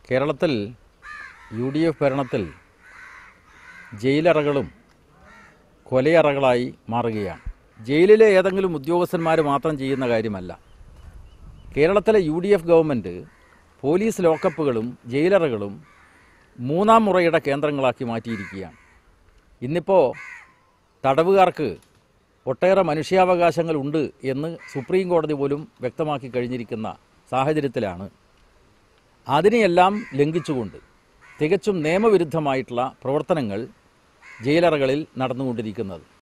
കേരളത്തിൽ U D F ഭരണത്തിൽ ജയിലറകളും കൊലയറകളായി മാറുകയാണ് ജയിലിലെ ഏതെങ്കിലും ഉദ്യോഗസ്ഥന്മാർ മാത്രം ചെയ്യുന്ന കാര്യമല്ല കേരളത്തിലെ U D F government police ലോക്കപ്പുകളും ജയിലറകളും മൂന്നാം മുറയുടെ കേന്ദ്രങ്ങളാക്കി മാറ്റിയിരിക്കുകയാണ് ഇന്നിപ്പോൾ തടവുകാർക്ക് ഒട്ടേറെ മനുഷ്യാവകാശങ്ങളുണ്ട് എന്ന് സുപ്രീം കോടതി പോലും വ്യക്തമാക്കി കഴിഞ്ഞിരിക്കുന്ന സാഹചര്യത്തിലാണ് അതിനെയെല്ലാം ലംഘിച്ചുകൊണ്ട് തികച്ചും നിയമവിരുദ്ധമായിട്ടുള്ള പ്രവർത്തനങ്ങൾ ജയിലറകളിൽ നടന്നുകൊണ്ടിരിക്കുന്നത്